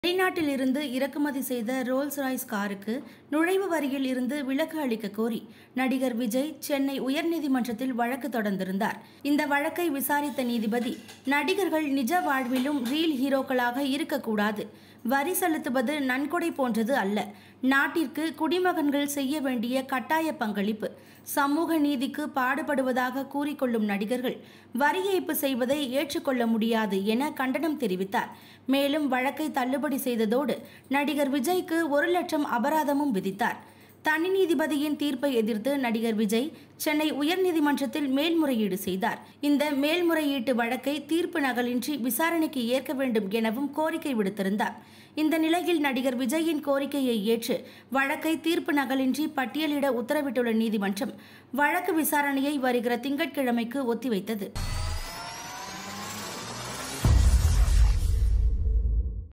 வெளிநாட்டில் இருந்து இறக்குமதி செய்த ரோல்ஸ் ராய்ஸ் காருக்கு நுழைவு வரியில் இருந்து விலக்கு அளிக்க கோரி நடிகர் விஜய் சென்னை உயர்நீதிமன்றத்தில் வழக்கு தொடர்ந்திருந்தார் இந்த வழக்கை விசாரித்த நீதிபதி நடிகர்கள் நிஜ வாழ்விலும் ரீல் ஹீரோக்களாக இருக்கக்கூடாது வரி செலுத்துவது நன்கொடை போன்றது அல்ல நாட்டிற்கு குடிமகன்கள் செய்ய வேண்டிய கட்டாய பங்களிப்பு சமூக நீதிக்கு பாடுபடுவதாக கூறிக்கொள்ளும் நடிகர்கள் வரி ஏய்ப்பு செய்வதை ஏற்றுக்கொள்ள முடியாது என கண்டனம் தெரிவித்தார் மேலும் வழக்கை தள்ளுபடி செய்ததோடு நடிகர் விஜய்க்கு ஒரு லட்சம் அபராதமும் விதித்தார் தனி நீதிபதியின் தீர்ப்பை எதிர்த்து நடிகர் விஜய் சென்னை உயர்நீதிமன்றத்தில் மேல்முறையீடு செய்தார் இந்த மேல்முறையீட்டு வழக்கை தீர்ப்பு நகலின்றி விசாரணைக்கு ஏற்க வேண்டும் எனவும் கோரிக்கை விடுத்திருந்தார் இந்த நிலையில் நடிகர் விஜயின் கோரிக்கையை ஏற்று வழக்கை தீர்ப்பு நகலின்றி பட்டியலிட உத்தரவிட்டுள்ள நீதிமன்றம் வழக்கு விசாரணையை வருகிற திங்கட்கிழமைக்கு ஒத்திவைத்தது